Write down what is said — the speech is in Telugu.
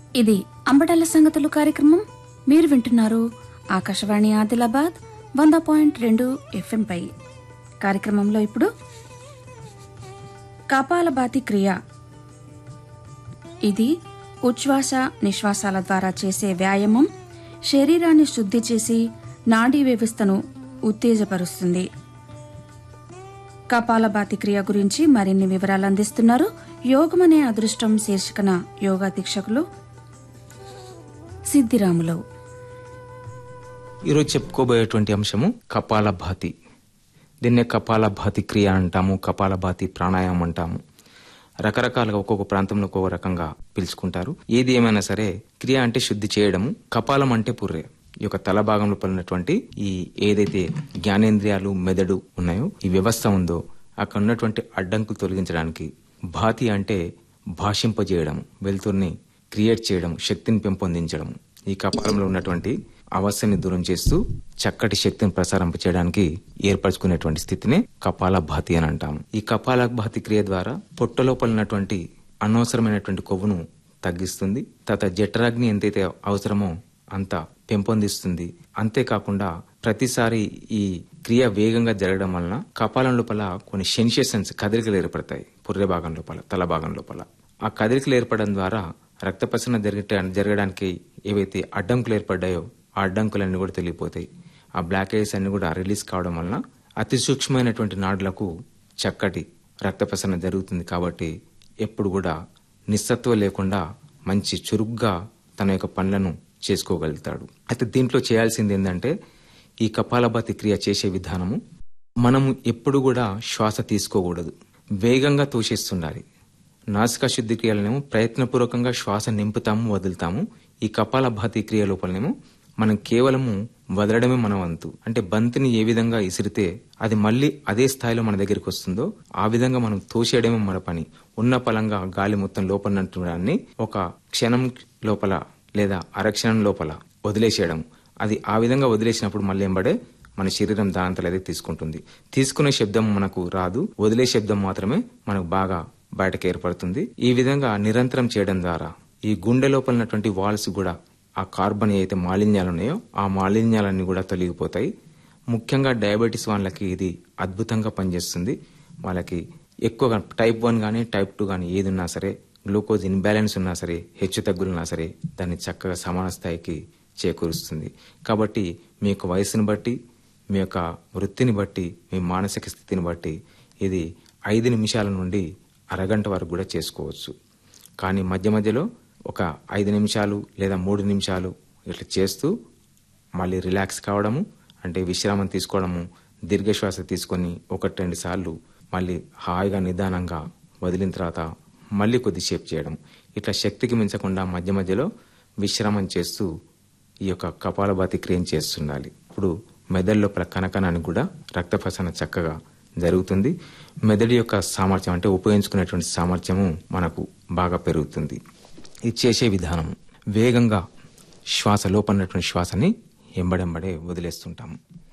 ఇది అంబటల సంగతులు కార్యక్రమం మీరు వింటున్నారు ఆకాశవాణి ఆదిలాబాద్ వంద పాయింట్ రెండు ఎఫ్ఎంపై కార్యక్రమంలో ఇప్పుడు కపాలభాతి క్రియ ఇది ఉచ్ఛ్వాస నిశ్వాసాల ద్వారా చేసే వ్యాయామం శరీరాన్ని శుద్ధి చేసి నాడీ వ్యవస్థను ఉత్తేజపరుస్తుంది కపాలభాతి క్రియ గురించి మరిన్ని వివరాలు అందిస్తున్నారు యోగమనే అదృష్టం శీర్షికన యోగా దీక్షకులు సిద్ధిరాములు ఈరోజు చెప్పుకోబోయేటువంటి అంశము కపాలభాతి దీన్నే కపాలభాతి క్రియ అంటాము కపాలభాతి ప్రాణాయామం అంటాము రకరకాలుగా ఒక్కొక్క ప్రాంతంలో ఒక్కొక్క రకంగా పిలుచుకుంటారు ఏది ఏమైనా సరే క్రియ అంటే శుద్ధి చేయడము కపాలం అంటే పుర్రె ఈ యొక్క తల భాగంలో పడినటువంటి ఈ ఏదైతే జ్ఞానేంద్రియాలు మెదడు ఉన్నాయో ఈ వ్యవస్థ ఉందో అక్కడ ఉన్నటువంటి అడ్డంకులు తొలగించడానికి భాతి అంటే భాషింపజేయడం వెలుతుర్ని క్రియేట్ చేయడం శక్తిని పెంపొందించడం ఈ కపాలంలో ఉన్నటువంటి అవస్థని దూరం చేస్తూ చక్కటి శక్తిని ప్రసారం చేయడానికి ఏర్పరచుకునేటువంటి స్థితినే కపాలభాతి అని అంటాము ఈ కపాలభాతి క్రియ ద్వారా పొట్ట లోపల ఉన్నటువంటి అనవసరమైనటువంటి కొవ్వును తగ్గిస్తుంది తత జఠరాగ్ని ఎంతైతే అవసరమో అంత పెంపొందిస్తుంది అంతేకాకుండా ప్రతిసారి ఈ క్రియ వేగంగా జరగడం వలన కపాలం లోపల కొన్ని సెన్సేషన్స్ కదలికలు ఏర్పడతాయి పుర్రె భాగం లోపల తల భాగం లోపల ఆ కదలికలు ఏర్పడడం ద్వారా రక్త ప్రసరణ జరిగే జరగడానికి ఏవైతే అడ్డంకులు ఏర్పడ్డాయో ఆ అడ్డంకులన్నీ కూడా తెలియపోతాయి ఆ బ్లాక్ ఐస్ అన్ని కూడా రిలీజ్ కావడం వలన అతి సూక్ష్మమైనటువంటి నాడులకు చక్కటి రక్త ప్రసరణ జరుగుతుంది కాబట్టి ఎప్పుడు కూడా నిస్సత్వం లేకుండా మంచి చురుగ్గా తన యొక్క పనులను చేసుకోగలుగుతాడు అయితే దీంట్లో చేయాల్సింది ఏంటంటే ఈ కపాలభాతి క్రియ చేసే విధానము మనము ఎప్పుడు కూడా శ్వాస తీసుకోకూడదు వేగంగా తోసేస్తుండాలి నాసిక శుద్ధి క్రియలనేమో ప్రయత్నపూర్వకంగా శ్వాస నింపుతాము వదులుతాము ఈ కపాలభాతి క్రియ లోపలనేమో మనం కేవలము వదలడమే మన వంతు అంటే బంతిని ఏ విధంగా ఇసిరితే అది మళ్ళీ అదే స్థాయిలో మన దగ్గరికి వస్తుందో ఆ విధంగా మనం తోసేయడమే మన పని ఉన్న పలంగా గాలి మొత్తం లోపలన్నట్టుదాన్ని ఒక క్షణం లోపల లేదా అరక్షణం లోపల వదిలేసేయడం అది ఆ విధంగా వదిలేసినప్పుడు మళ్ళీ ఎంబడే మన శరీరం దానంతలో అదే తీసుకుంటుంది తీసుకునే శబ్దం మనకు రాదు వదిలే శబ్దం మాత్రమే మనకు బాగా బయటకు ఏర్పడుతుంది ఈ విధంగా నిరంతరం చేయడం ద్వారా ఈ గుండె లోపల ఉన్నటువంటి వాల్స్ కూడా ఆ కార్బన్ ఏదైతే మాలిన్యాలు ఉన్నాయో ఆ మాలిన్యాలన్నీ కూడా తొలగిపోతాయి ముఖ్యంగా డయాబెటీస్ వాళ్ళకి ఇది అద్భుతంగా పనిచేస్తుంది వాళ్ళకి ఎక్కువగా టైప్ వన్ కానీ టైప్ టూ కానీ ఏది ఉన్నా సరే గ్లూకోజ్ ఇన్బ్యాలెన్స్ ఉన్నా సరే హెచ్చు తగ్గులున్నా సరే దాన్ని చక్కగా సమాన స్థాయికి చేకూరుస్తుంది కాబట్టి మీ యొక్క వయసుని బట్టి మీ యొక్క వృత్తిని బట్టి మీ మానసిక స్థితిని బట్టి ఇది ఐదు నిమిషాల నుండి అరగంట వరకు కూడా చేసుకోవచ్చు కానీ మధ్య మధ్యలో ఒక ఐదు నిమిషాలు లేదా మూడు నిమిషాలు ఇట్లా చేస్తూ మళ్ళీ రిలాక్స్ కావడము అంటే విశ్రామం తీసుకోవడము దీర్ఘశ్వాస తీసుకొని ఒకటి రెండు సార్లు మళ్ళీ హాయిగా నిదానంగా వదిలిన తర్వాత మళ్ళీ కొద్దిసేపు చేయడం ఇట్లా శక్తికి మించకుండా మధ్య మధ్యలో విశ్రామం చేస్తూ ఈ యొక్క కపాలభాతి క్రియను చేస్తుండాలి ఇప్పుడు మెదడు లోపల కనకనానికి కూడా రక్త ప్రసరణ చక్కగా జరుగుతుంది మెదడు యొక్క సామర్థ్యం అంటే ఉపయోగించుకునేటువంటి సామర్థ్యము మనకు బాగా పెరుగుతుంది ఇది చేసే విధానం వేగంగా శ్వాస లోపలన్నటువంటి శ్వాసని ఎంబడెంబడే వదిలేస్తుంటాము